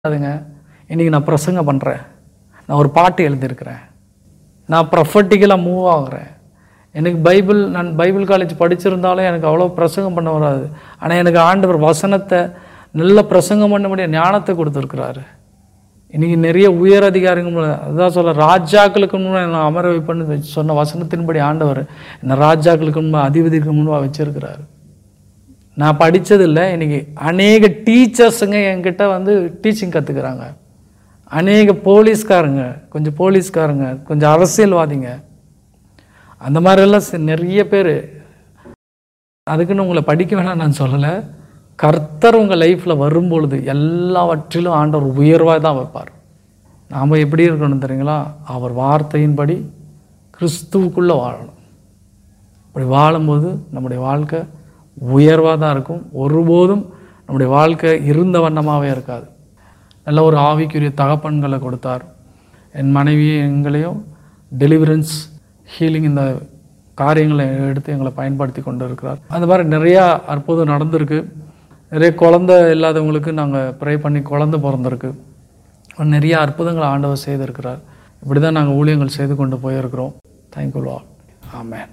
அதுங்க இன்றைக்கி நான் பிரசங்கம் பண்ணுறேன் நான் ஒரு பாட்டு எழுதியிருக்கிறேன் நான் ப்ரொஃபட்டிக்கலாக மூவ் ஆகுறேன் எனக்கு பைபிள் நான் பைபிள் காலேஜ் படிச்சிருந்தாலும் எனக்கு அவ்வளோ பிரசங்கம் பண்ண வராது ஆனால் எனக்கு ஆண்டவர் வசனத்தை நல்ல பிரசங்கம் பண்ண முடிய ஞானத்தை கொடுத்துருக்குறாரு இன்றைக்கி நிறைய உயர் அதிகாரிகள் அதான் சொல்ல ராஜாக்களுக்கு முன்னாடி நான் அமர வைப்பேன்னு சொன்ன வசனத்தின்படி ஆண்டவர் என்ன ராஜாக்களுக்கு முன்பு அதிபதிக்கு முன்பாக வச்சிருக்கிறாரு நான் படித்ததில்லை இன்னைக்கு அநேக டீச்சர்ஸுங்க என்கிட்ட வந்து டீச்சிங் கற்றுக்குறாங்க அநேக போலீஸ்காரங்க கொஞ்சம் போலீஸ்காரங்க கொஞ்சம் அரசியல்வாதிங்க அந்த மாதிரியெல்லாம் சி- நிறைய பேர் அதுக்குன்னு உங்களை படிக்க வேணாம் நான் சொல்லலை கர்த்தர் உங்கள் லைஃப்பில் வரும்பொழுது எல்லாவற்றிலும் ஆண்டவர் உயர்வாக தான் வைப்பார் நாம் எப்படி இருக்கணும் தெரியுங்களா அவர் வார்த்தையின்படி கிறிஸ்துவுக்குள்ளே வாழணும் அப்படி வாழும்போது நம்முடைய வாழ்க்கை உயர்வாக தான் இருக்கும் ஒருபோதும் நம்முடைய வாழ்க்கை இருந்த வண்ணமாகவே இருக்காது நல்ல ஒரு ஆவிக்குரிய தகப்பன்களை கொடுத்தார் என் மனைவி எங்களையும் டெலிவரன்ஸ் ஹீலிங் இந்த காரியங்களை எடுத்து எங்களை பயன்படுத்தி கொண்டு இருக்கிறார் அந்த மாதிரி நிறையா அற்புதம் நடந்திருக்கு நிறைய குழந்தை இல்லாதவங்களுக்கு நாங்கள் ப்ரே பண்ணி குழந்தை பிறந்திருக்கு நிறைய அற்புதங்களை ஆண்டவர் செய்திருக்கிறார் இப்படி தான் நாங்கள் ஊழியங்கள் செய்து கொண்டு போயிருக்கிறோம் தேங்க்யூ லாட் ஆமென்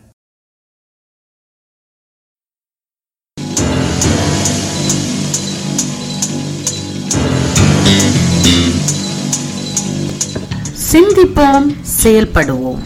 சிந்திப்போம் செயல்படுவோம்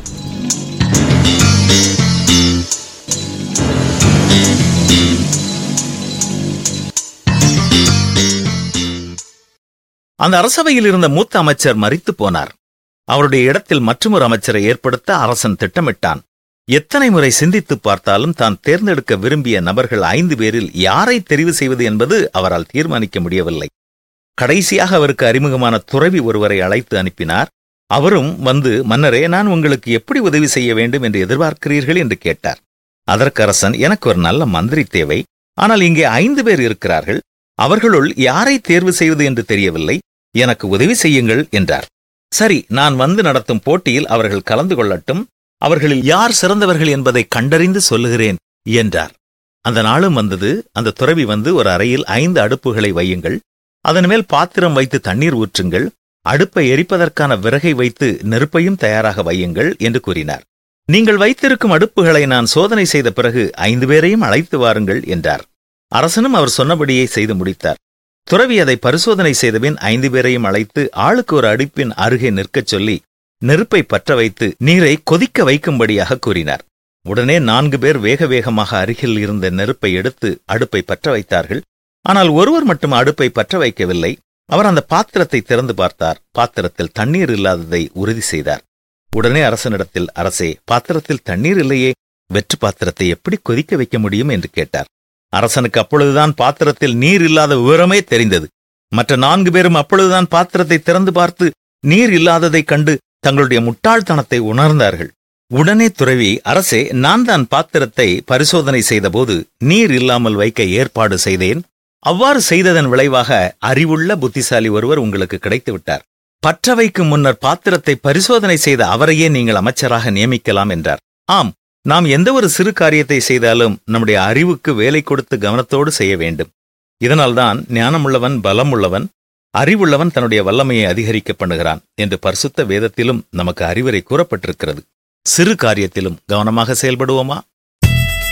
அந்த அரசவையில் இருந்த மூத்த அமைச்சர் மரித்து போனார் அவருடைய இடத்தில் மற்றொரு அமைச்சரை ஏற்படுத்த அரசன் திட்டமிட்டான் எத்தனை முறை சிந்தித்துப் பார்த்தாலும் தான் தேர்ந்தெடுக்க விரும்பிய நபர்கள் ஐந்து பேரில் யாரை தெரிவு செய்வது என்பது அவரால் தீர்மானிக்க முடியவில்லை கடைசியாக அவருக்கு அறிமுகமான துறவி ஒருவரை அழைத்து அனுப்பினார் அவரும் வந்து மன்னரே நான் உங்களுக்கு எப்படி உதவி செய்ய வேண்டும் என்று எதிர்பார்க்கிறீர்கள் என்று கேட்டார் அதற்கு அரசன் எனக்கு ஒரு நல்ல மந்திரி தேவை ஆனால் இங்கே ஐந்து பேர் இருக்கிறார்கள் அவர்களுள் யாரை தேர்வு செய்வது என்று தெரியவில்லை எனக்கு உதவி செய்யுங்கள் என்றார் சரி நான் வந்து நடத்தும் போட்டியில் அவர்கள் கலந்து கொள்ளட்டும் அவர்களில் யார் சிறந்தவர்கள் என்பதை கண்டறிந்து சொல்லுகிறேன் என்றார் அந்த நாளும் வந்தது அந்த துறவி வந்து ஒரு அறையில் ஐந்து அடுப்புகளை வையுங்கள் அதன் மேல் பாத்திரம் வைத்து தண்ணீர் ஊற்றுங்கள் அடுப்பை எரிப்பதற்கான விறகை வைத்து நெருப்பையும் தயாராக வையுங்கள் என்று கூறினார் நீங்கள் வைத்திருக்கும் அடுப்புகளை நான் சோதனை செய்த பிறகு ஐந்து பேரையும் அழைத்து வாருங்கள் என்றார் அரசனும் அவர் சொன்னபடியே செய்து முடித்தார் துறவி அதை பரிசோதனை செய்தபின் ஐந்து பேரையும் அழைத்து ஆளுக்கு ஒரு அடுப்பின் அருகே நிற்கச் சொல்லி நெருப்பை பற்ற வைத்து நீரை கொதிக்க வைக்கும்படியாக கூறினார் உடனே நான்கு பேர் வேக வேகமாக அருகில் இருந்த நெருப்பை எடுத்து அடுப்பை பற்ற வைத்தார்கள் ஆனால் ஒருவர் மட்டும் அடுப்பை பற்ற வைக்கவில்லை அவர் அந்த பாத்திரத்தை திறந்து பார்த்தார் பாத்திரத்தில் தண்ணீர் இல்லாததை உறுதி செய்தார் உடனே அரசனிடத்தில் அரசே பாத்திரத்தில் தண்ணீர் இல்லையே வெற்று பாத்திரத்தை எப்படி கொதிக்க வைக்க முடியும் என்று கேட்டார் அரசனுக்கு அப்பொழுதுதான் பாத்திரத்தில் நீர் இல்லாத விவரமே தெரிந்தது மற்ற நான்கு பேரும் அப்பொழுதுதான் பாத்திரத்தை திறந்து பார்த்து நீர் இல்லாததைக் கண்டு தங்களுடைய முட்டாள்தனத்தை உணர்ந்தார்கள் உடனே துறவி அரசே நான் தான் பாத்திரத்தை பரிசோதனை செய்தபோது நீர் இல்லாமல் வைக்க ஏற்பாடு செய்தேன் அவ்வாறு செய்ததன் விளைவாக அறிவுள்ள புத்திசாலி ஒருவர் உங்களுக்கு கிடைத்து விட்டார் பற்ற வைக்கும் முன்னர் பாத்திரத்தை பரிசோதனை செய்த அவரையே நீங்கள் அமைச்சராக நியமிக்கலாம் என்றார் ஆம் நாம் எந்த ஒரு சிறு காரியத்தை செய்தாலும் நம்முடைய அறிவுக்கு வேலை கொடுத்து கவனத்தோடு செய்ய வேண்டும் இதனால்தான் ஞானமுள்ளவன் பலமுள்ளவன் அறிவுள்ளவன் தன்னுடைய வல்லமையை அதிகரிக்க பண்ணுகிறான் என்று பரிசுத்த வேதத்திலும் நமக்கு அறிவுரை கூறப்பட்டிருக்கிறது சிறு காரியத்திலும் கவனமாக செயல்படுவோமா